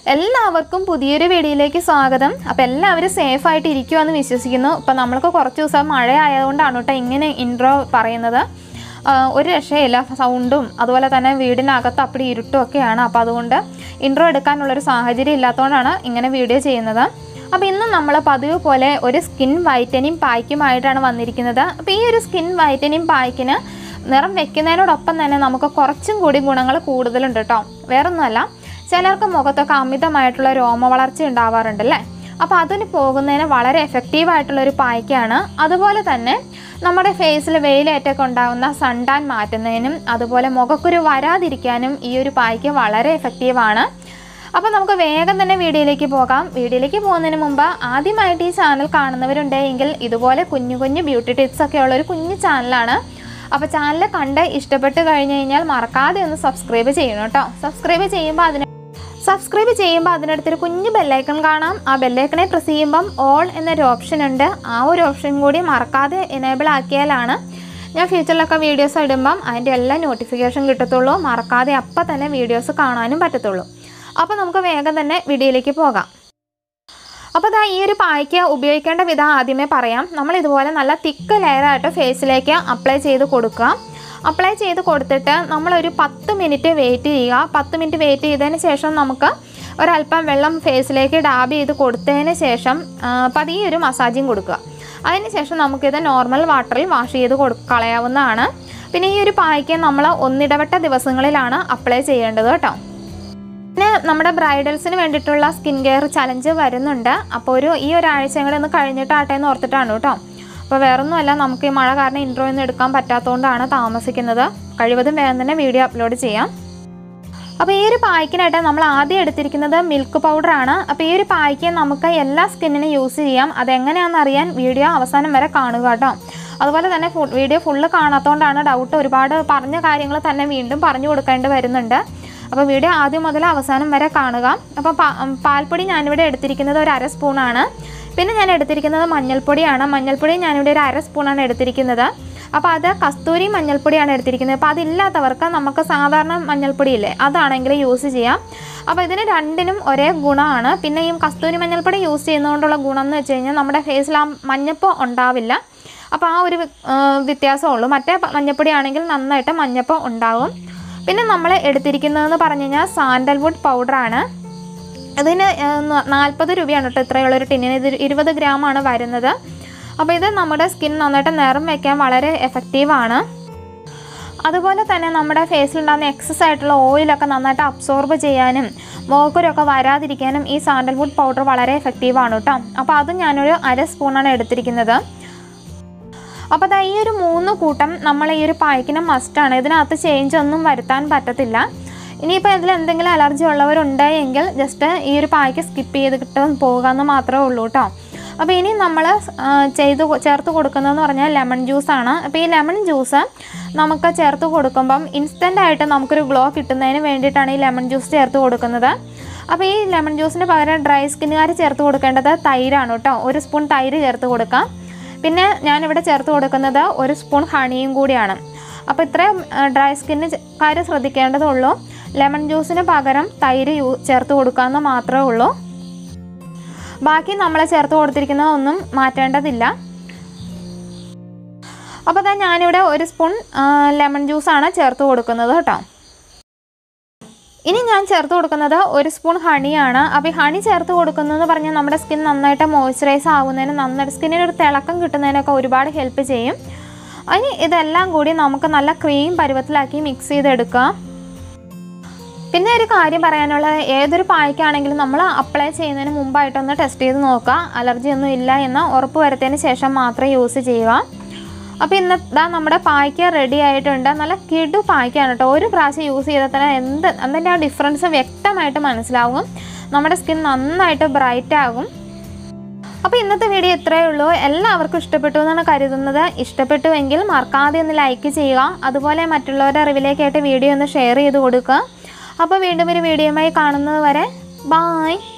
എല്ലാവർക്കും പുതിയൊരു വീഡിയോയിലേക്ക് സ്വാഗതം അപ്പോൾ എല്ലാവരും സേഫ് ആയിട്ട് ഇരിക്കുമെന്ന് വിശ്വസിക്കുന്നു ഇപ്പോൾ നമ്മൾക്ക് കുറച്ച് ദിവസം മഴ ആയതുകൊണ്ടാണ് കേട്ടോ ഇങ്ങനെ ഇൻട്രോ പറയുന്നത് ആ, ഒരു രക്ഷയില്ല സൗണ്ടും അതുപോലെ തന്നെ വീടിനകത്ത് അപ്പടി ഇരുട്ടും ഒക്കെയാണ് അപ്പോൾ അതുകൊണ്ട് ഇൻട്രോ എടുക്കാനുള്ളൊരു സാഹചര്യം ഇല്ലാത്തതുകൊണ്ടാണ് ഇങ്ങനെ വീഡിയോ ചെയ്യുന്നത് അപ്പോൾ ഇന്ന് നമ്മൾ പതിവ് പോലെ ഒരു സ്കിൻ വൈറ്റനിങ് പായ്ക്കുമായിട്ടാണ് വന്നിരിക്കുന്നത് അപ്പോൾ ഈ ഒരു സ്കിൻ വൈറ്റനിങ് പായ്ക്കിന് നിറം വെക്കുന്നതിനോടൊപ്പം തന്നെ നമുക്ക് കുറച്ചും കൂടി ഗുണങ്ങൾ കൂടുതലുണ്ട് കേട്ടോ വേറൊന്നുമല്ല ചിലർക്ക് മുഖത്തൊക്കെ അമിതമായിട്ടുള്ള രോമ വളർച്ച ഉണ്ടാവാറുണ്ടല്ലേ അപ്പോൾ അതിന് പോകുന്നതിന് വളരെ എഫക്റ്റീവ് ആയിട്ടുള്ള ഒരു പായ്ക്കാണ് അതുപോലെ തന്നെ നമ്മുടെ ഫേസിൽ വെയിലേറ്റൊക്കെ ഉണ്ടാകുന്ന സൺടാൻ മാറ്റുന്നതിനും അതുപോലെ മുഖക്കുരു വരാതിരിക്കാനും ഈ ഒരു പായ്ക്ക് വളരെ എഫക്റ്റീവാണ് അപ്പോൾ നമുക്ക് വേഗം തന്നെ വീഡിയോയിലേക്ക് പോകാം വീഡിയോയിലേക്ക് പോകുന്നതിന് മുമ്പ് ആദ്യമായിട്ട് ഈ ചാനൽ കാണുന്നവരുണ്ടെങ്കിൽ ഇതുപോലെ കുഞ്ഞു കുഞ്ഞു ബ്യൂട്ടി ടിപ്സ് ഒക്കെ ഉള്ള ഒരു കുഞ്ഞു ചാനലാണ് അപ്പോൾ ചാനൽ കണ്ട് ഇഷ്ടപ്പെട്ട് കഴിഞ്ഞ് കഴിഞ്ഞാൽ മറക്കാതെ ഒന്ന് സബ്സ്ക്രൈബ് ചെയ്യണം കേട്ടോ സബ്സ്ക്രൈബ് ചെയ്യുമ്പോൾ അതിന് സബ്സ്ക്രൈബ് ചെയ്യുമ്പോൾ അതിനടുത്തൊരു കുഞ്ഞു ബെല്ലൈക്കൺ കാണാം ആ ബെല്ലൈക്കണെ പ്രസ് ചെയ്യുമ്പം ഓൾ എന്നൊരു ഓപ്ഷൻ ഉണ്ട് ആ ഒരു ഓപ്ഷൻ കൂടി മറക്കാതെ എനേബിൾ ആക്കിയാലാണ് ഞാൻ ഫ്യൂച്ചറിലൊക്കെ വീഡിയോസ് ഇടുമ്പം അതിൻ്റെ എല്ലാ നോട്ടിഫിക്കേഷൻ കിട്ടത്തുള്ളൂ മറക്കാതെ അപ്പം തന്നെ വീഡിയോസ് കാണാനും പറ്റത്തുള്ളൂ അപ്പോൾ നമുക്ക് വേഗം തന്നെ വീഡിയോയിലേക്ക് പോകാം അപ്പോൾ ദാ ഈ ഒരു പായ്ക്ക് ഉപയോഗിക്കേണ്ട വിധം ആദ്യമേ പറയാം നമ്മൾ ഇതുപോലെ നല്ല തിക്ക് ലെയറായിട്ട് ഫേസിലേക്ക് അപ്ലൈ ചെയ്ത് കൊടുക്കുക അപ്ലൈ ചെയ്ത് കൊടുത്തിട്ട് നമ്മളൊരു പത്ത് മിനിറ്റ് വെയിറ്റ് ചെയ്യുക പത്ത് മിനിറ്റ് വെയിറ്റ് ചെയ്തതിന് ശേഷം നമുക്ക് ഒരല്പം വെള്ളം ഫേസിലേക്ക് ഡാബ് ചെയ്ത് കൊടുത്തതിന് ശേഷം ആ, പതിയെ ഒരു മസാജിങ് കൊടുക്കുക അതിന് ശേഷം നമുക്കിത് നോർമൽ വാട്ടറിൽ വാഷ് ചെയ്ത് കൊടു കളയാവുന്നതാണ് പിന്നെ ഈ ഒരു പായ്ക്ക് നമ്മൾ ഒന്നിടവിട്ട ദിവസങ്ങളിലാണ് അപ്ലൈ ചെയ്യേണ്ടത് കേട്ടോ പിന്നെ നമ്മുടെ ബ്രൈഡൽസിന് വേണ്ടിയിട്ടുള്ള സ്കിൻ കെയർ ചലഞ്ച് വരുന്നുണ്ട് അപ്പോൾ ഒരു ഈ ഒരാഴ്ചയും കൂടെ ഒന്ന് കഴിഞ്ഞിട്ടാട്ടെ എന്ന് ഓർത്തിട്ടാണ് കേട്ടോ അപ്പോൾ വേറൊന്നുമല്ല നമുക്ക് ഈ മഴ കാരണം ഇൻട്രോ ഒന്നും എടുക്കാൻ പറ്റാത്തതുകൊണ്ടാണ് താമസിക്കുന്നത് കഴിവതും വേഗം തന്നെ വീഡിയോ അപ്ലോഡ് ചെയ്യാം അപ്പോൾ ഈ ഒരു പായ്ക്കിനായിട്ട് നമ്മൾ ആദ്യം എടുത്തിരിക്കുന്നത് മിൽക്ക് പൗഡറാണ് അപ്പോൾ ഈ ഒരു പായ്ക്ക് നമുക്ക് എല്ലാ സ്കിന്നിനും യൂസ് ചെയ്യാം അതെങ്ങനെയാണെന്ന് അറിയാൻ വീഡിയോ അവസാനം വരെ കാണുക കേട്ടോ അതുപോലെ തന്നെ ഫുൾ വീഡിയോ ഫുള്ള് കാണാത്തതുകൊണ്ടാണ് ഡൗട്ട് ഒരുപാട് പറഞ്ഞ കാര്യങ്ങൾ തന്നെ വീണ്ടും പറഞ്ഞു കൊടുക്കേണ്ടി വരുന്നുണ്ട് അപ്പോൾ വീഡിയോ ആദ്യം മുതൽ അവസാനം വരെ കാണുക അപ്പോൾ പാ- പാൽപ്പൊടി ഞാനിവിടെ എടുത്തിരിക്കുന്നത് ഒരു അര സ്പൂണാണ് പിന്നെ ഞാൻ എടുത്തിരിക്കുന്നത് മഞ്ഞൾപ്പൊടിയാണ് മഞ്ഞൾപ്പൊടി ഞാനിവിടെ ഒരു അര സ്പൂണാണ് എടുത്തിരിക്കുന്നത് അപ്പോൾ അത് കസ്തൂരി മഞ്ഞൾപ്പൊടിയാണ് എടുത്തിരിക്കുന്നത് അപ്പോൾ അതില്ലാത്തവർക്ക് നമുക്ക് സാധാരണ മഞ്ഞൾപ്പൊടി ഇല്ലേ അതാണെങ്കിൽ യൂസ് ചെയ്യാം അപ്പോൾ ഇതിന് രണ്ടിനും ഒരേ ഗുണമാണ് പിന്നെ ഈ കസ്തൂരി മഞ്ഞൾപ്പൊടി യൂസ് ചെയ്യുന്നതുകൊണ്ടുള്ള ഗുണം എന്ന് വെച്ച് കഴിഞ്ഞാൽ നമ്മുടെ ഫേസിൽ ആ മഞ്ഞപ്പ് ഉണ്ടാവില്ല അപ്പോൾ ആ ഒരു വി- ആ, വ്യത്യാസമുള്ളൂ മറ്റേ പ- മഞ്ഞപ്പൊടി ആണെങ്കിൽ നന്നായിട്ട് മഞ്ഞപ്പ് ഉണ്ടാകും പിന്നെ നമ്മൾ എടുത്തിരിക്കുന്നതെന്ന് പറഞ്ഞു കഴിഞ്ഞാൽ സാൻഡൽവുഡ് പൗഡറാണ് ഇതിന് നാൽപ്പത് രൂപയാണ് കേട്ടോ ഇത്രയുള്ള ഒരു ടിന്നിന് ഇത് ഇരുപത് ഗ്രാമാണ് വരുന്നത് അപ്പോൾ ഇത് നമ്മുടെ സ്കിൻ നന്നായിട്ട് നിറം വയ്ക്കാൻ വളരെ എഫക്റ്റീവാണ് അതുപോലെ തന്നെ നമ്മുടെ ഫേസിലുണ്ടാകുന്ന എക്സസ് ആയിട്ടുള്ള ഓയിലൊക്കെ നന്നായിട്ട് അബ്സോർബ് ചെയ്യാനും മോക്കുരൊക്കെ വരാതിരിക്കാനും ഈ സാൻഡൽവുഡ് പൗഡർ വളരെ എഫക്റ്റീവാണ് കേട്ടോ അപ്പോൾ അത് ഞാനൊരു അര സ്പൂണാണ് എടുത്തിരിക്കുന്നത് അപ്പോൾ ദാ ഈ ഒരു മൂന്ന് കൂട്ടം നമ്മൾ ഈ ഒരു പായ്ക്കിന് മസ്റ്റാണ് ഇതിനകത്ത് ചേഞ്ച് ഒന്നും വരുത്താൻ പറ്റത്തില്ല ഇനിയിപ്പോൾ ഇതിൽ എന്തെങ്കിലും അലർജി ഉള്ളവരുണ്ടെങ്കിൽ ജസ്റ്റ് ഈ ഒരു പായ്ക്ക് സ്കിപ്പ് ചെയ്തിട്ട് പോകാമെന്ന് മാത്രമേ ഉള്ളൂ കേട്ടോ അപ്പോൾ ഇനി നമ്മൾ ചെയ്ത് കൊ- ചേർത്ത് കൊടുക്കുന്നതെന്ന് പറഞ്ഞാൽ ലെമൺ ജ്യൂസാണ് അപ്പോൾ ഈ ലെമൺ ജ്യൂസ് നമുക്ക് ചേർത്ത് കൊടുക്കുമ്പം ഇൻസ്റ്റൻ്റ് ആയിട്ട് നമുക്കൊരു ഗ്ലോ കിട്ടുന്നതിന് വേണ്ടിയിട്ടാണ് ഈ ലെമൺ ജ്യൂസ് ചേർത്ത് കൊടുക്കുന്നത് അപ്പോൾ ഈ ലെമൺ ജ്യൂസിന് പകരം ഡ്രൈ സ്കിന്നുകാർ ചേർത്ത് കൊടുക്കേണ്ടത് തൈരാണ് കേട്ടോ ഒരു സ്പൂൺ തൈര് ചേർത്ത് കൊടുക്കാം പിന്നെ ഞാനിവിടെ ചേർത്ത് കൊടുക്കുന്നത് ഒരു സ്പൂൺ ഹണിയും കൂടിയാണ് അപ്പോൾ ഇത്രയും ഡ്രൈ സ്കിന്നുകാർ ശ്രദ്ധിക്കേണ്ടതുള്ളൂ ലെമൺ ജ്യൂസിന് പകരം തൈര് യൂ ചേർത്ത് കൊടുക്കാമെന്ന് മാത്രമേ ഉള്ളൂ ബാക്കി നമ്മൾ ചേർത്ത് കൊടുത്തിരിക്കുന്നതൊന്നും മാറ്റേണ്ടതില്ല അപ്പോൾ അതാ ഞാനിവിടെ ഒരു സ്പൂൺ ലെമൺ ജ്യൂസാണ് ചേർത്ത് കൊടുക്കുന്നത് കേട്ടോ ഇനി ഞാൻ ചേർത്ത് കൊടുക്കുന്നത് ഒരു സ്പൂൺ ഹണിയാണ് അപ്പോൾ ഈ ഹണി ചേർത്ത് കൊടുക്കുന്നതെന്ന് പറഞ്ഞാൽ നമ്മുടെ സ്കിൻ നന്നായിട്ട് മോയ്സ്ചറൈസ് ആവുന്നതിന് നന്നായിട്ട് സ്കിന്നിന് ഒരു തിളക്കം കിട്ടുന്നതിനൊക്കെ ഒരുപാട് ഹെൽപ്പ് ചെയ്യും അതിന് ഇതെല്ലാം കൂടി നമുക്ക് നല്ല ക്രീം പരുവത്തിലാക്കി മിക്സ് ചെയ്തെടുക്കാം പിന്നെ ഒരു കാര്യം പറയാനുള്ളത് ഏതൊരു പായ്ക്കാണെങ്കിലും നമ്മൾ അപ്ലൈ ചെയ്യുന്നതിന് മുമ്പായിട്ടൊന്ന് ടെസ്റ്റ് ചെയ്ത് നോക്കുക അലർജി ഒന്നും ഇല്ല എന്ന് ഉറപ്പ് വരുത്തിയതിന് ശേഷം മാത്രം യൂസ് ചെയ്യുക അപ്പോൾ ഇന്ന് ഇതാ നമ്മുടെ പായ്ക്ക റെഡി ആയിട്ടുണ്ട് നല്ല കിടു പായ്ക്കാണ് കേട്ടോ ഒരു പ്രാവശ്യം യൂസ് ചെയ്താൽ തന്നെ എന്ത് അതിൻ്റെ ആ ഡിഫറൻസ് വ്യക്തമായിട്ട് മനസ്സിലാവും നമ്മുടെ സ്കിൻ നന്നായിട്ട് ബ്രൈറ്റ് ആകും അപ്പോൾ ഇന്നത്തെ വീഡിയോ ഇത്രയേ ഉള്ളൂ എല്ലാവർക്കും ഇഷ്ടപ്പെട്ടു എന്നാണ് കരുതുന്നത് ഇഷ്ടപ്പെട്ടുവെങ്കിൽ മറക്കാതെ ഒന്ന് ലൈക്ക് ചെയ്യുക അതുപോലെ മറ്റുള്ളവരുടെ അറിവിലേക്കായിട്ട് വീഡിയോ ഒന്ന് ഷെയർ ചെയ്ത് കൊടുക്കുക അപ്പോൾ വീണ്ടും ഒരു വീഡിയോയുമായി കാണുന്നത് വരെ ബായ്